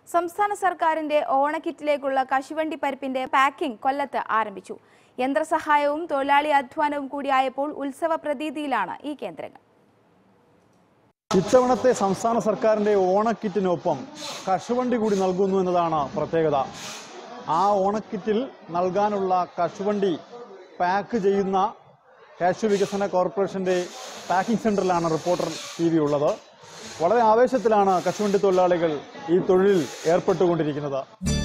സംസ്ഥാന സർക്കാരിന്റെ ഓണക്കിറ്റിലേക്കുള്ള കശുവണ്ടി പരിപ്പിന്റെ പാക്കിംഗ് കൊല്ലത്ത് ആരംഭിച്ചു യന്ത്രസഹായവും തൊഴിലാളി അധ്വാനവും കൂടിയായപ്പോൾ ഉത്സവ പ്രതീതിയിലാണ് ഈ കേന്ദ്രങ്ങൾ ഇത്തവണത്തെ സംസ്ഥാന സർക്കാരിന്റെ ഓണക്കിറ്റിനൊപ്പം കശുവണ്ടി കൂടി നൽകുന്നു എന്നതാണ് പ്രത്യേകത ആ ഓണക്കിറ്റിൽ നൽകാനുള്ള കശുവണ്ടി പാക്ക് ചെയ്യുന്ന കാശു വികസന കോർപ്പറേഷന്റെ പാക്കിംഗ് സെന്ററിലാണ് റിപ്പോർട്ടർ ടി വി ഉള്ളത് വളരെ ആവേശത്തിലാണ് കശുവണ്ടി തൊഴിലാളികൾ ഈ തൊഴിലിൽ ഏർപ്പെട്ടുകൊണ്ടിരിക്കുന്നത്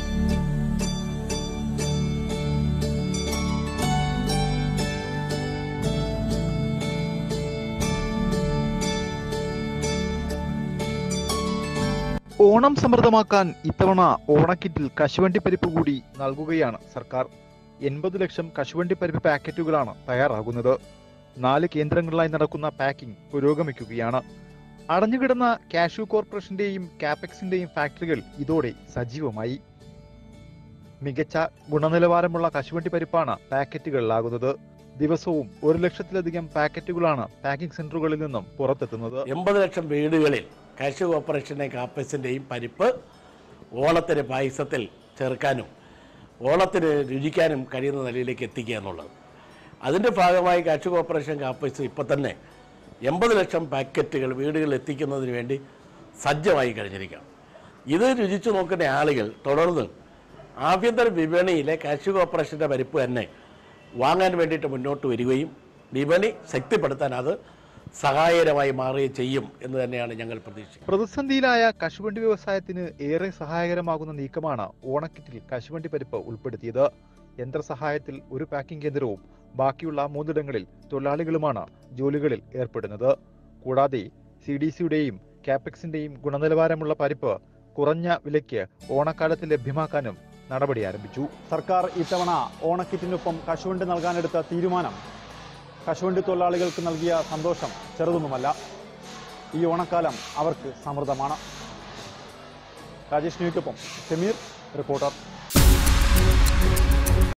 ഓണം സമൃദ്ധമാക്കാൻ ഇത്തവണ ഓണക്കിറ്റിൽ കശുവണ്ടി പരിപ്പ് കൂടി നൽകുകയാണ് സർക്കാർ എൺപത് ലക്ഷം കശുവണ്ടി പരിപ്പ് പാക്കറ്റുകളാണ് തയ്യാറാകുന്നത് നാല് കേന്ദ്രങ്ങളിലായി നടക്കുന്ന പാക്കിംഗ് പുരോഗമിക്കുകയാണ് അടഞ്ഞുകിടന്ന കാഷ്യൂ കോർപ്പറേഷന്റെയും കാപെക്സിന്റെയും ഫാക്ടറികൾ ഇതോടെ സജീവമായി മികച്ച ഗുണനിലവാരമുള്ള കശുവണ്ടി പരിപ്പാണ് പാക്കറ്റുകളിലാകുന്നത് ദിവസവും ഒരു ലക്ഷത്തിലധികം പാക്കറ്റുകളാണ് പാക്കിംഗ് സെന്ററുകളിൽ നിന്നും പുറത്തെത്തുന്നത് എൺപത് ലക്ഷം വീടുകളിൽ കാശ് കോർപ്പറേഷൻ്റെയും കാപ്പസിൻ്റെയും പരിപ്പ് ഓണത്തിന് പായസത്തിൽ ചേർക്കാനും ഓണത്തിന് രുചിക്കാനും കഴിയുന്ന നിലയിലേക്ക് എത്തിക്കുക എന്നുള്ളത് അതിൻ്റെ ഭാഗമായി കാശ് കോർപ്പറേഷൻ കാപ്പസ് ഇപ്പോൾ തന്നെ എൺപത് ലക്ഷം പാക്കറ്റുകൾ വീടുകളിൽ എത്തിക്കുന്നതിന് വേണ്ടി സജ്ജമായി കഴിഞ്ഞിരിക്കുകയാണ് ഇത് രുചിച്ചു നോക്കുന്ന ആളുകൾ തുടർന്ന് ആഭ്യന്തര വിപണിയിലെ കാശ് കോർപ്പറേഷൻ്റെ പരിപ്പ് തന്നെ വാങ്ങാൻ വേണ്ടിയിട്ട് മുന്നോട്ട് വരികയും വിപണി ശക്തിപ്പെടുത്താൻ അത് സഹായകരമായി മാറുകയും ചെയ്യും എന്ന് തന്നെയാണ് ഞങ്ങൾ പ്രതീക്ഷിക്കുന്നത് പ്രതിസന്ധിയിലായ കശുവണ്ടി വ്യവസായത്തിന് ഏറെ സഹായകരമാകുന്ന നീക്കമാണ് ഓണക്കിറ്റിൽ കശുവണ്ടി പരിപ്പ് ഉൾപ്പെടുത്തിയത് യന്ത്രസഹായത്തിൽ ഒരു പാക്കിംഗ് കേന്ദ്രവും ബാക്കിയുള്ള മൂന്നിടങ്ങളിൽ തൊഴിലാളികളുമാണ് ജോലികളിൽ ഏർപ്പെടുന്നത് കൂടാതെ സി ഡി സിയുടെയും കാപെക്സിന്റെയും ഗുണനിലവാരമുള്ള പരിപ്പ് കുറഞ്ഞ വിലയ്ക്ക് ഓണക്കാലത്ത് ലഭ്യമാക്കാനും നടപടി ആരംഭിച്ചു സർക്കാർ ഇത്തവണ ഓണക്കിറ്റിനൊപ്പം കശുവണ്ടി നൽകാനെടുത്ത തീരുമാനം കശുവണ്ടി തൊഴിലാളികൾക്ക് നൽകിയ സന്തോഷം ചെറുതൊന്നുമല്ല ഈ ഓണക്കാലം അവർക്ക് സമൃദ്ധമാണ് രാജേഷ് ന്യൂക്കൊപ്പം സമീർ റിപ്പോർട്ടർ